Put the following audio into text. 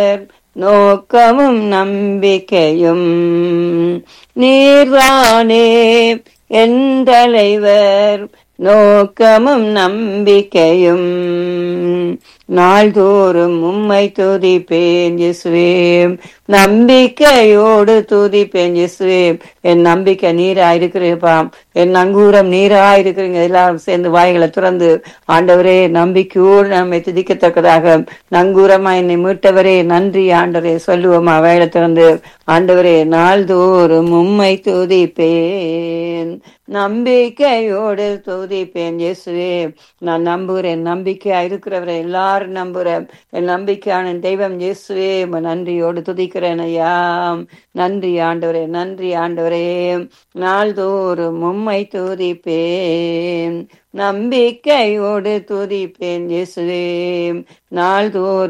நோக்கமும் நம்பிக்கையும் நீர்தானே என் தலைவர் நோக்கமும் நம்பிக்கையும் நாள்தோறும் உம்மை துதிப்பேன் இயேசுவே நம்பிக்கையோடு துதிப்பேன் இயேசுவே என் நம்பிக்கை நீரா இருக்கிறப்பாம் என் அங்கூரம் நீரா இருக்கிறீங்க எல்லாரும் சேர்ந்து வாய்களை துறந்து ஆண்டவரே நம்பிக்கையோடு நம்மை துதிக்கத்தக்கதாக நங்கூரமா என்னை மீட்டவரே நன்றி ஆண்டவரே சொல்லுவோமா வாயில திறந்து ஆண்டவரே நாள்தோறும் உம்மை துதிப்பேன் நம்பிக்கையோடு துதிப்பேன் இயேசுவே நான் நம்புகிறேன் நம்பிக்கையா இருக்கிறவரை எல்லாரும் நம்புறேன் என் நம்பிக்கையான தெய்வம் இயேசுவே உம்மை நன்றியோடு துதிக்கிறேன் ஐயா நன்றி ஆண்டவரே நன்றி ஆண்டவரே நாள்தோறும் உம்மை துதிப்பேன் நம்பிக்கையோடு துதிப்பேன் இயேசுவே நாள்தோறும்